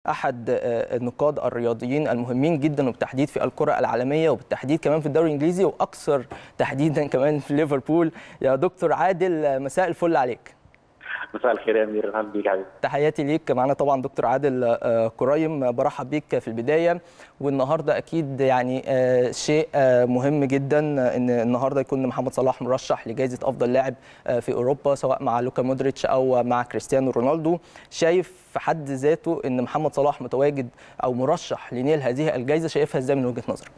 احد النقاد الرياضيين المهمين جدا وبالتحديد في الكره العالميه وبالتحديد كمان في الدوري الانجليزي واكثر تحديدا كمان في ليفربول يا دكتور عادل مساء الفل عليك مساء الخير يا امير اهلا بيك حبيبي تحياتي ليك معنا طبعا دكتور عادل كرايم برحب بيك في البدايه والنهارده اكيد يعني شيء مهم جدا ان النهارده يكون محمد صلاح مرشح لجائزه افضل لاعب في اوروبا سواء مع لوكا مودريتش او مع كريستيانو رونالدو شايف في حد ذاته ان محمد صلاح متواجد او مرشح لنيل هذه الجائزه شايفها ازاي من وجهه نظرك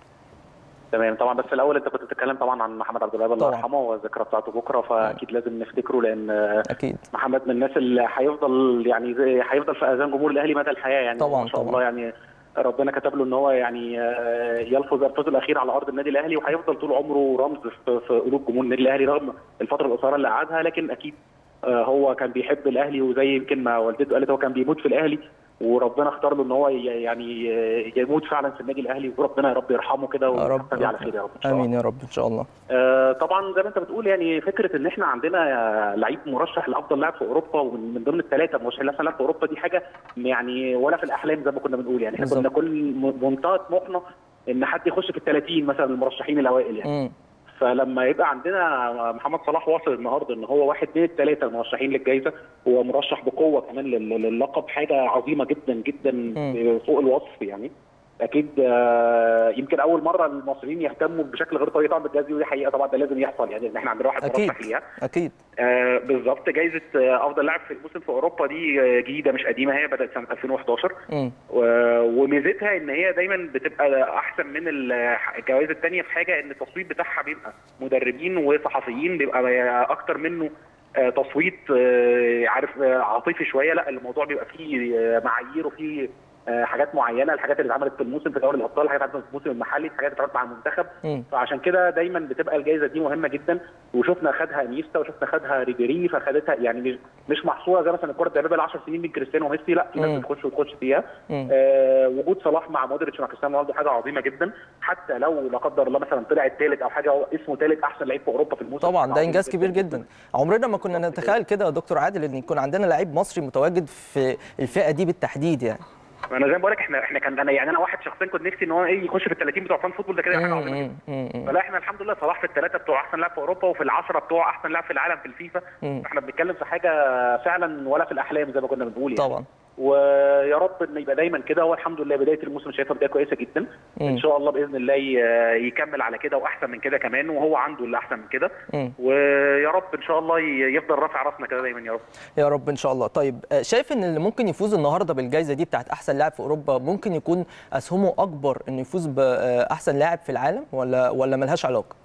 تمام طبعا بس الاول انت كنت بتتكلم طبعا عن محمد عبد الوهاب الله يرحمه والذكرى بتاعته بكره فاكيد لازم نفتكره لان اكيد محمد من الناس اللي هيفضل يعني زي هيفضل في اذهان جمهور الاهلي مدى الحياه يعني طبعا ما شاء طبعا. الله يعني ربنا كتب له ان هو يعني يلفظ الفوز الاخير على ارض النادي الاهلي وهيفضل طول عمره رمز في في قلوب جمهور النادي الاهلي رغم الفتره القصيره اللي قعدها لكن اكيد هو كان بيحب الاهلي وزي يمكن ما والدته قالت هو كان بيموت في الاهلي وربنا اختار له ان هو يعني يموت فعلا في النادي الاهلي وربنا يا رب يرحمه كده ويحفظه على خير يا رب إن شاء الله. امين يا رب ان شاء الله آه طبعا زي ما انت بتقول يعني فكره ان احنا عندنا لعيب مرشح لافضل لاعب في اوروبا ومن ضمن الثلاثه مرشحين لافضل لاعب في اوروبا دي حاجه يعني ولا في الاحلام زي ما كنا بنقول يعني احنا كنا كل منتهى طموحنا ان حد يخش في ال 30 مثلا المرشحين الاوائل يعني م. فلما يبقى عندنا محمد صلاح واصل النهارده ان هو واحد من الثلاثه المرشحين للجائزه هو مرشح بقوه كمان للقب حاجه عظيمه جدا جدا م. فوق الوصف يعني اكيد يمكن اول مره المصريين يهتموا بشكل غير طبيعي طبعا بالجائزه ودي حقيقه طبعا ده لازم يحصل يعني ان احنا عندنا واحد أكيد. مرشح ليها اكيد آه بالظبط جائزه افضل لاعب في الموسم في اوروبا دي جديده مش قديمه هي بدات سنه 2011 م. وميزتها ان هي دايما بتبقى احسن من الجوائز الثانيه في حاجه ان التصويت بتاعها بيبقى مدربين وصحفيين بيبقى اكتر منه تصويت عارف عاطفي شويه لا الموضوع بيبقى فيه معايير وفيه حاجات معينه الحاجات اللي اتعملت في الموسم في دوري الابطال حاجات اتعملت في الموسم المحلي حاجات اتعملت مع المنتخب م. فعشان كده دايما بتبقى الجائزه دي مهمه جدا وشفنا خدها انيستا وشفنا خدها ريبيري فخدتها يعني مش مش محصوره زي مثلا الكره الذهبيه ال 10 سنين من كريستيانو وميسي لا في ناس م. بتخش وتخش فيها م. آه وجود صلاح مع مودريتش مع كريستيانو رونالدو حاجه عظيمه جدا حتى لو لا قدر الله مثلا طلع الثالث او حاجه اسمه ثالث احسن لعيب في اوروبا في الموسم طبعا ده انجاز كبير جدا عمرنا ما كنا نتخيل كده يا دكتور عادل ان يكون عندنا لعيب مصري متواجد في الفئه دي بالتحديد يعني انا زي ما بقول لك احنا احنا كان انا يعني انا واحد شخصيا كنت نفسي ان هو ايه يخش في ال 30 بتوع فان فوتبول ده كده حاجه عظيمه جدا فلا احنا الحمد لله صلاح في الثلاثه بتوع احسن لاعب في اوروبا وفي العشره بتوع احسن لاعب في العالم في الفيفا احنا بنتكلم في حاجه فعلا ولا في الاحلام زي ما كنا بنقول يعني طبعا ويا رب ان يبقى دايما كده هو الحمد لله بدايه الموسم شايفها بدايه كويسه جدا مم. ان شاء الله باذن الله يكمل على كده واحسن من كده كمان وهو عنده اللي احسن من كده مم. ويا رب ان شاء الله يفضل رافع راسنا كده دايما يا رب يا رب ان شاء الله طيب شايف ان اللي ممكن يفوز النهارده بالجائزه دي بتاعت احسن لاعب في اوروبا ممكن يكون اسهمه اكبر انه يفوز باحسن لاعب في العالم ولا ولا ملهاش علاقه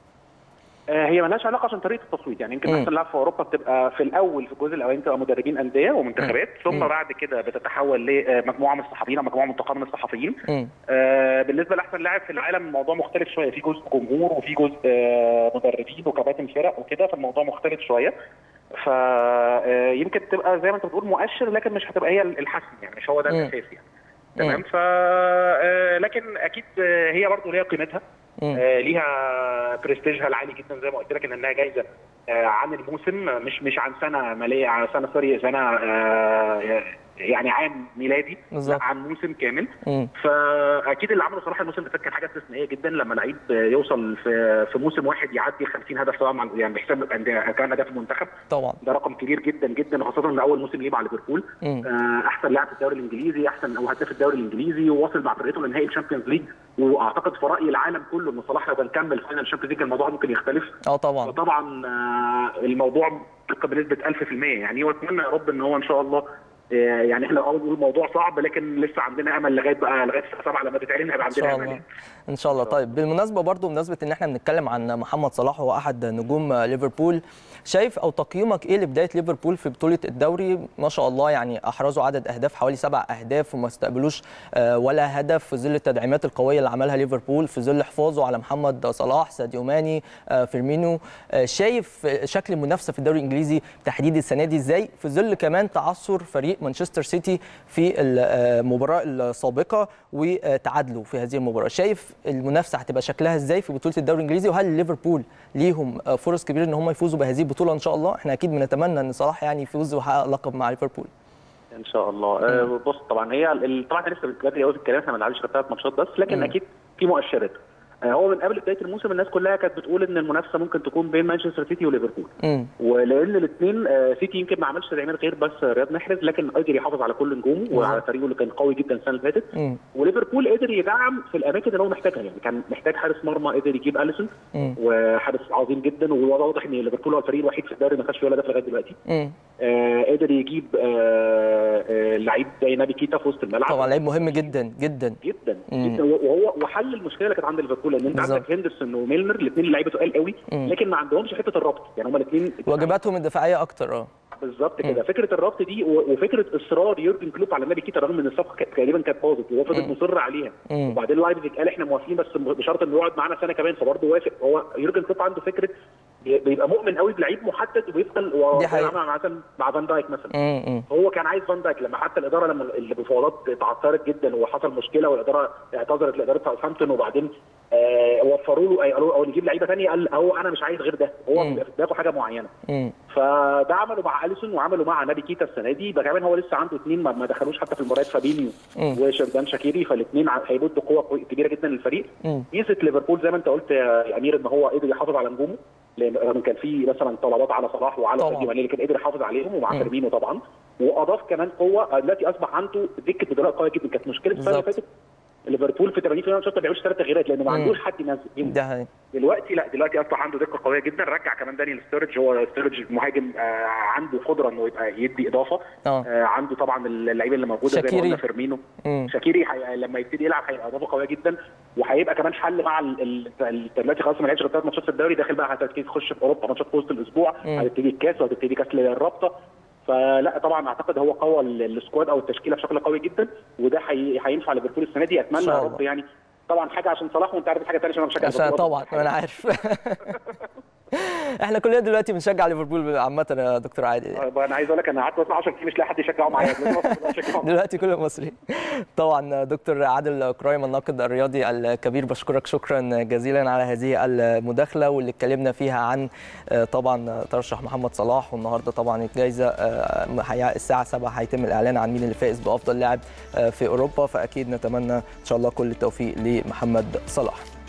هي مالهاش علاقه عشان طريقه التصويت يعني يمكن احسن لاعب في اوروبا بتبقى في الاول في الجزء الاولاني بتبقى مدربين انديه ومنتخبات ثم مم. بعد كده بتتحول لمجموعه من الصحفيين او مجموعه منتقاه من الصحفيين مم. آه بالنسبه لاحسن لاعب في العالم الموضوع مختلف شويه في جزء جمهور وفي جزء آه مدربين وكباتن فرق وكده فالموضوع مختلف شويه فيمكن تبقى زي ما انت بتقول مؤشر لكن مش هتبقى هي الحسم يعني مش هو ده مم. الاساس يعني تمام ف آه، لكن اكيد آه، هي برضه ليها قيمتها مم. آه، ليها برستيجها العالي جدا زي ما قلت لك ان انها جايزه آه، عن الموسم مش مش عن سنه ماليه عن سنه سوري سنه آه، يعني عام ميلادي بالظبط. لا عن موسم كامل مم. فاكيد اللي عمله صلاح الموسم اللي فات كان حاجه استثنائيه جدا لما لعيب يوصل في في موسم واحد يعدي 50 هدف سواء مع يعني بحساب الأندية- كان هدف المنتخب طبعا ده رقم كبير جدا جدا وخاصه ان اول موسم ليه مع ليفربول مم. آه، احسن لاعب في الدوري الانجليزي احسن او هداف الدوري الانجليزي وواصل مع فرقته لنهائي الشامبيونز ليج واعتقد في راي العالم كله ان صلاح لو كان كمل فاينل الشامبيونز ليج الموضوع ممكن يختلف اه طبعا فطبعا آه، الموضوع دقه بنسبه 1000% يعني واتمنى يا رب ان هو ان شاء الله آه، يعني احنا اول بنقول الموضوع صعب لكن لسه عندنا امل لغايه بقى لغايه الساعه 7 لما تتعلن هيبقى ان شاء عندنا امل الله يعني. ان شاء الله طيب بالمناسبه برضو بمناسبه ان احنا بنتكلم عن محمد صلاح وهو احد نجوم ليفربول شايف او تقييمك ايه لبدايه ليفربول في بطوله الدوري ما شاء الله يعني احرزوا عدد اهداف حوالي سبع اهداف وما استقبلوش آه، ولا هدف في ظل التدعيمات القويه اللي عملها ليفربول في ظل حفاظه على محمد صلاح ساديو ماني آه، فيرمينو آه، شايف شكل المنافسه في الدوري الانجليزي تحديد السنه دي ازاي في ظل كمان تعثر فريق مانشستر سيتي في المباراه السابقه وتعادلوا في هذه المباراه شايف المنافسه هتبقى شكلها ازاي في بطوله الدوري الانجليزي وهل ليفربول ليهم فرص كبيره ان هم يفوزوا بهذه البطوله ان شاء الله احنا اكيد بنتمنى ان صلاح يعني يفوز ويحقق لقب مع ليفربول ان شاء الله آه بص طبعا هي ال- طبعا احنا لسه بدري قوي في الكلام احنا ما بنلعبش غير ثلاث ماتشات بس لكن مم. اكيد في مؤشرات آه هو من قبل بدايه الموسم الناس كلها كانت بتقول ان المنافسه ممكن تكون بين مانشستر سيتي وليفربول امم ولان الاثنين سيتي يمكن ما عملش تدعيمات غير بس رياض محرز لكن قدر يحافظ على كل نجومه وعلى فريقه اللي كان قوي جدا السنه اللي فاتت امم وليفربول قدر يدعم في الاماكن اللي هو محتاجها يعني كان محتاج حارس مرمى قدر يجيب اليسون مم. وحارس عظيم جدا وواضح ان ليفربول هو الفريق الوحيد في الدوري ما خدش ولا هدف لغايه دلوقتي امم آه قدر يجيب آه آه لعيب زي نبي كيتا في وسط الملعب طبعا لعيب مهم جدا جدا جدا مم. جدا وهو وحل المشكله اللي كانت عند ليفربول لان انت بالظبط. عندك هندرسون وميلنر الاثنين لعيبه تقال قوي مم. لكن ما عندهمش حته الربط يعني هما الاثنين واجباتهم الدفاعيه اكتر اه بالظبط كده فكره الربط دي و- وفكره اصرار يورجن كلوب على نبي كيتا رغم ان الصفقه كانت تقريبا كانت باظت وهو فضل مم. مصر عليها مم. وبعدين لايبزيج قال احنا موافقين بس بشرط انه يقعد معانا سنه كمان فبرضه وافق هو يورجن كلوب عنده فكره بي- بيبقى مؤمن قوي بلعيب محدد وبيفضل و- دي حقيقة. مع مثلا مع فان دايك مثلا امم هو كان عايز فان دايك لما حتى الاداره لما المفاوضات تعثرت جدا وحصل مشكله والاداره اعتذرت لاداره ساوثهامبتون وبعدين آه وفروا له قالوا او نجيب لعيبه ثانيه قال هو انا مش عايز غير ده هو مم. في دماغه حاجه معينه امم فده عمله مع اليسون وعمله مع نبي كيتا السنه دي بقى كمان هو لسه عنده اثنين ما ما دخلوش حتى في المباريات فابينيو مم. وشردان شاكيري فالاثنين هيبدوا قوه قوي- كبيره جدا للفريق مم. ميزه ليفربول زي ما انت قلت يا امير ان هو قدر يحافظ على نجومه لان رغم كان في مثلا طلبات على صلاح وعلى طبعاً. ساديو ماني لكن قدر يحافظ عليهم ومع مم. فيرمينو طبعا واضاف كمان قوه دلوقتي اصبح عنده دكه بدلاء قويه جدا كانت مشكله السنه اللي بالظبط. فاتت ليفربول في 80% من الماتشات ما بيعملش ثلاث تغييرات لانه ما مم. عندوش حد ينزل ده حقيقي. دلوقتي لا دلوقتي اصبح عنده دقه قويه جدا رجع كمان دانيال ستورج هو ستورج مهاجم آه عنده قدره انه يبقى يدي اضافه اه آه عنده طبعا اللعيبه اللي موجوده زي ما شاكيري. قلنا فيرمينو امم شاكيري حي... لما يبتدي يلعب هيبقى اضافه قويه جدا وهيبقى كمان حل مع ال... ال... ال... دلوقتي خلاص ما لعبش غير ثلاث ماتشات في الدوري داخل بقى هتبتدي تخش في اوروبا ماتشات في وسط الاسبوع مم. هتبتدي الكاس وهتبتدي كاس الرابطه فلا طبعا اعتقد هو قوى ال- السكواد او التشكيله بشكل قوي جدا وده هي... هينفع ليفربول السنه دي إن اتمنى شاء يا الله. رب يعني طبعا حاجه عشان صلاح وانت عارف حاجه ثانيه عشان انا بشجع عشان ليفربول. طبعا انا عارف احنا كلنا دلوقتي بنشجع ليفربول عامه يا دكتور عادل آه، انا عايز اقول لك انا قعدت بسمع 10 كتير مش لاقي حد يشجعه معايا لازم أوصل أشجعه. دلوقتي كل مصري طبعا دكتور عادل كرايم الناقد الرياضي الكبير بشكرك شكرا جزيلا على هذه المداخله واللي اتكلمنا فيها عن آه، طبعا ترشح محمد صلاح والنهارده طبعا الجائزه آه، هي- الساعه 7 هيتم الاعلان عن مين اللي فائز بافضل لاعب آه، في اوروبا فاكيد نتمنى ان شاء الله كل التوفيق لمحمد صلاح